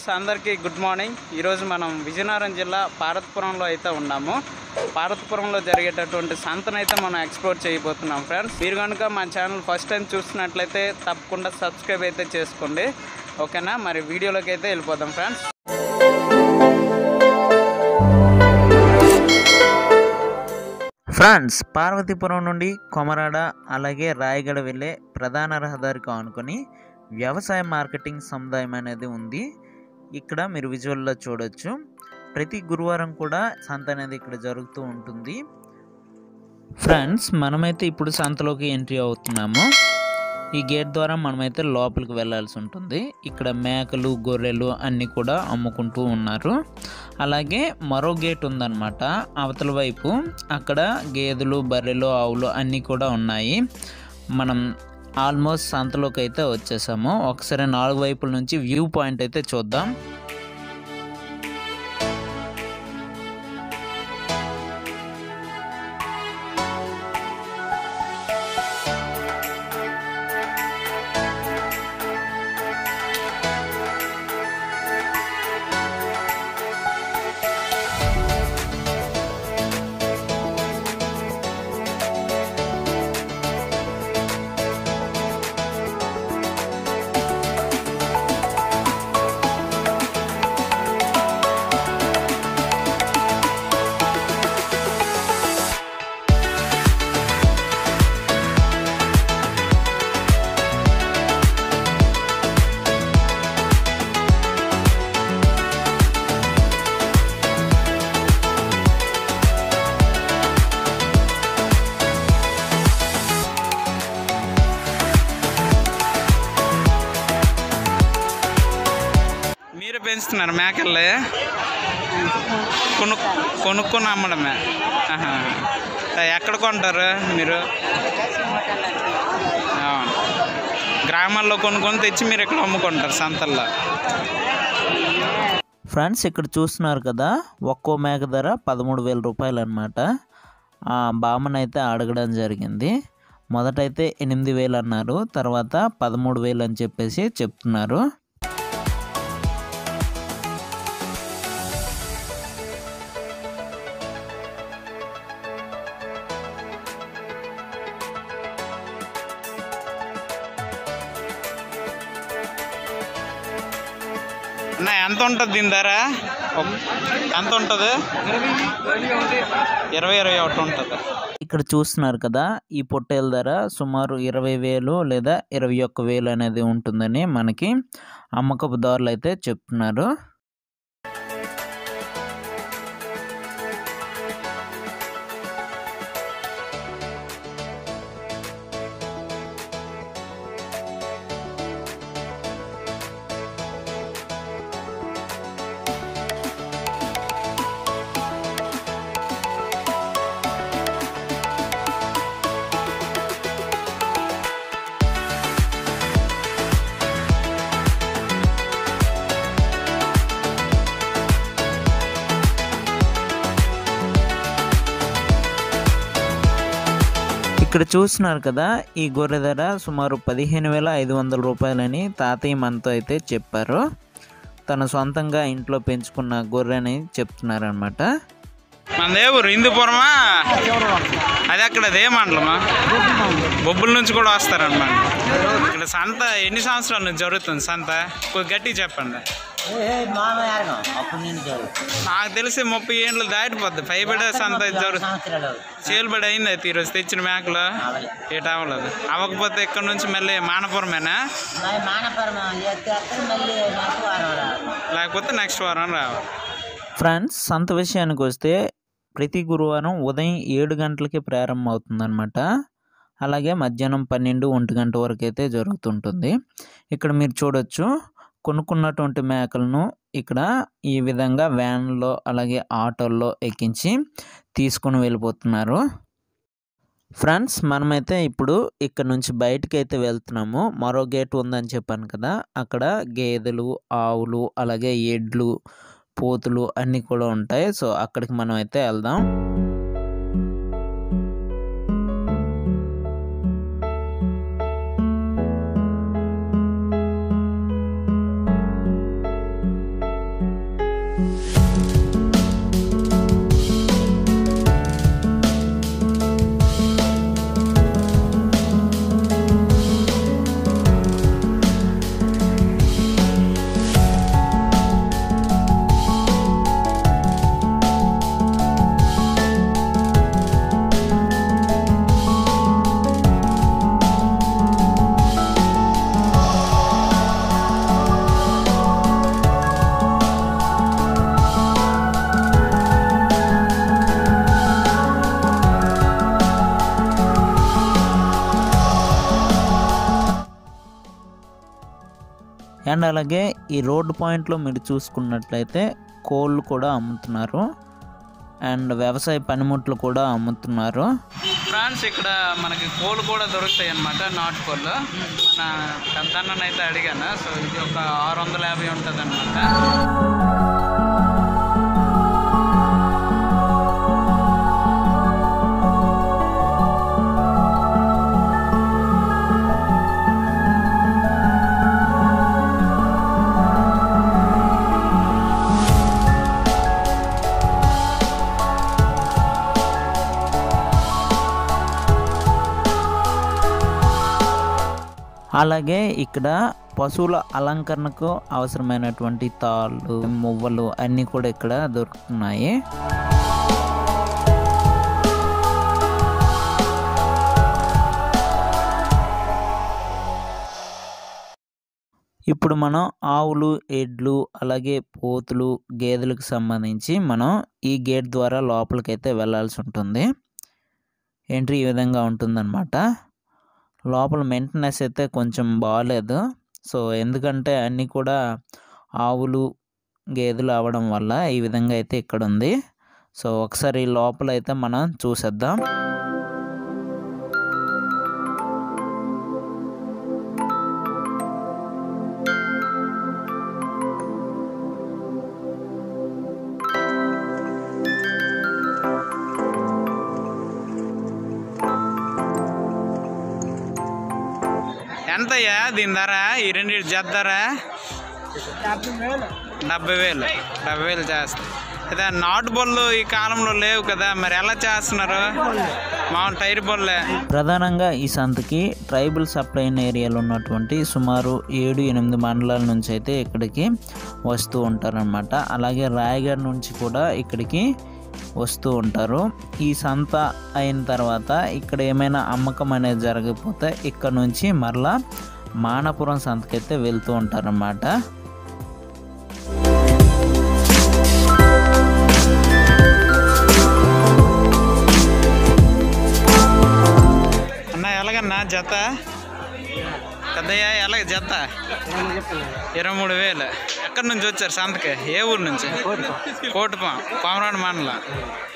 అందరికీ good morning ఈరోజు మనం విజయనగరం జిల్లా పార్వతీపురంలో అయితే ఉన్నాము పార్వతీపురంలో జరిగేటటువంటి సంతను అయితే మనం ఎక్స్ప్లోర్ చేయబోతున్నాం ఫ్రెండ్స్ మీరు కనుక మా ఛానల్ ఫస్ట్ టైం చూస్తున్నట్లయితే తప్పకుండా సబ్స్క్రైబ్ అయితే చేసుకోండి ఓకేనా మరి వీడియోలోకి అయితే వెళ్ళిపోదాం ఫ్రెండ్స్ ఫ్రెండ్స్ పార్వతీపురం నుండి కొమరాడ అలాగే రాయగడ వెళ్ళే ప్రధాన రహదారికి ఆనుకొని వ్యవసాయ మార్కెటింగ్ సముదాయం అనేది ఉంది ఇక్కడ మీరు విజువల్లో చూడొచ్చు ప్రతి గురువారం కూడా సంత అనేది ఇక్కడ జరుగుతూ ఉంటుంది ఫ్రెండ్స్ మనమైతే ఇప్పుడు సంతలోకి ఎంట్రీ అవుతున్నాము ఈ గేట్ ద్వారా మనమైతే లోపలికి వెళ్ళాల్సి ఉంటుంది ఇక్కడ మేకలు గొర్రెలు అన్నీ కూడా అమ్ముకుంటూ ఉన్నారు అలాగే మరో గేట్ ఉందన్నమాట అవతల వైపు అక్కడ గేదెలు బర్రెలు ఆవులు అన్నీ కూడా ఉన్నాయి మనం ఆల్మోస్ట్ సంతలోకి అయితే వచ్చేసాము ఒకసారి నాలుగు వైపుల నుంచి వ్యూ పాయింట్ అయితే చూద్దాం మీరు పెంచుతున్నారు మేకల్ని కొను కొనుక్కొని అమ్మడమే ఆహా. ఎక్కడ కొంటారు మీరు అవును. గ్రామాల్లో కొనుక్కొని తెచ్చి మీరు ఇక్కడ అమ్ముకుంటారు సంతల్లో ఫ్రెండ్స్ ఇక్కడ చూస్తున్నారు కదా ఒక్కో మేక ధర పదమూడు వేల రూపాయలు అనమాట బామ్మనైతే అడగడం జరిగింది మొదటైతే ఎనిమిది వేలు అన్నారు తర్వాత పదమూడు వేలు అని చెప్పేసి చెప్తున్నారు అన్న ఎంత ఉంటుంది దీని ధర ఒక- ఎంత ఉంటుంది ఇరవై ఇరవై ఒకటి ఉంటుంది ఇక్కడ చూస్తున్నారు కదా ఈ పొట్టేల ధర సుమారు ఇరవై వేలు లేదా ఇరవై ఒక్క వేలు అనేది ఉంటుందని మనకి అమ్మకపు దారులు అయితే చెప్తున్నారు ఇక్కడ చూస్తున్నారు కదా ఈ గొర్రె ధర సుమారు పదిహేను వేల ఐదు వందల రూపాయలని తాతయ్య మనతో అయితే చెప్పారు తన సొంతంగా ఇంట్లో పెంచుకున్న గొర్రెని చెప్తున్నారనమాట మనదే ఊరు హిందూపురమా అది అక్కడ అదే మండలమా బొబ్బుల నుంచి కూడా వస్తారనమాట ఇక్కడ సంత ఎన్ని సంవత్సరాల నుంచి జరుగుతుంది సంత కొద్ది గట్టిగా చెప్పండి అప్పుడు నేను చదువు నాకు తెలిసి ముప్పై ఏళ్ళు దాటిపోద్ది పైబడ సంత జరుగు సంవత్సరాలు చేలుబడి అయింది అయితే ఈరోజు తెచ్చిన మేకలు ఏట అవ్వలేదు అవ్వకపోతే ఇక్కడ నుంచి మళ్ళీ మానపురమేనా మరి మానపురం చేస్తే మళ్ళీ నాకు వారం రాదు లేకపోతే నెక్స్ట్ వారం రావాలి ఫ్రెండ్స్ సంత విషయానికి వస్తే ప్రతి గురువారం ఉదయం ఏడు గంటలకి ప్రారంభం అవుతుందన్నమాట అలాగే మధ్యాహ్నం పన్నెండు ఒంటి గంట వరకు అయితే జరుగుతుంటుంది ఇక్కడ మీరు చూడొచ్చు కొనుక్కున్నటువంటి మేకలను ఇక్కడ ఈ విధంగా వ్యాన్లో అలాగే ఆటోల్లో ఎక్కించి తీసుకొని వెళ్ళిపోతున్నారు ఫ్రెండ్స్ మనమైతే ఇప్పుడు ఇక్కడ నుంచి బయటకి అయితే వెళ్తున్నాము మరో గేట్ ఉందని చెప్పాను కదా అక్కడ గేదెలు ఆవులు అలాగే ఎడ్లు పోతులు అన్నీ కూడా ఉంటాయి సో అక్కడికి మనం అయితే వెళ్దాం అండ్ అలాగే ఈ రోడ్ పాయింట్లో మీరు చూసుకున్నట్లయితే కోళ్ళు కూడా అమ్ముతున్నారు అండ్ వ్యవసాయ పనిముట్లు కూడా అమ్ముతున్నారు ఫ్రాన్స్ ఇక్కడ మనకి కోళ్ళు కూడా దొరుకుతాయి అనమాట నాటు కోళ్ళు మన పెద్దన్నని అయితే అడిగాను సో ఇది ఒక ఆరు వందల యాభై ఉంటుంది అనమాట అలాగే ఇక్కడ పశువుల అలంకరణకు అవసరమైనటువంటి తాళ్ళు మువ్వలు అన్నీ కూడా ఇక్కడ దొరుకుతున్నాయి ఇప్పుడు మనం ఆవులు ఎడ్లు అలాగే పోతులు గేదెలకు సంబంధించి మనం ఈ గేట్ ద్వారా లోపలికైతే వెళ్ళాల్సి ఉంటుంది ఎంట్రీ ఈ విధంగా ఉంటుందన్నమాట లోపల మెయింటెనెన్స్ అయితే కొంచెం బాగాలేదు సో ఎందుకంటే అన్నీ కూడా ఆవులు గేదెలు అవ్వడం వల్ల ఈ విధంగా అయితే ఇక్కడ ఉంది సో ఒకసారి లోపల అయితే మనం చూసేద్దాం ఎంతయ్యా దీని ధర ఈ రెండు జత ధర డెబ్బై వేలు డెబ్బై వేలు చేస్తాయి అదే నాటు బొల్లు ఈ కాలంలో లేవు కదా మరి ఎలా చేస్తున్నారు మామూలు టైర్ బొల్లే ప్రధానంగా ఈ సంతకి ట్రైబల్ సప్లైన్ ఏరియాలో ఉన్నటువంటి సుమారు ఏడు ఎనిమిది మండలాల నుంచి అయితే ఇక్కడికి వస్తూ ఉంటారనమాట అలాగే రాయగఢ్ నుంచి కూడా ఇక్కడికి వస్తూ ఉంటారు ఈ సంత అయిన తర్వాత ఇక్కడ ఏమైనా అమ్మకం అనేది జరగకపోతే ఇక్కడ నుంచి మరలా మానపురం సంతకైతే వెళ్తూ ఉంటారన్నమాట అన్న ఎలాగన్నా జత పెద్దయ్య ఎలాగ జత ఇరవై మూడు వేలు ఎక్కడి నుంచి వచ్చారు సంతకి ఏ ఊరు నుంచి కోటపం పామరాడు మండలం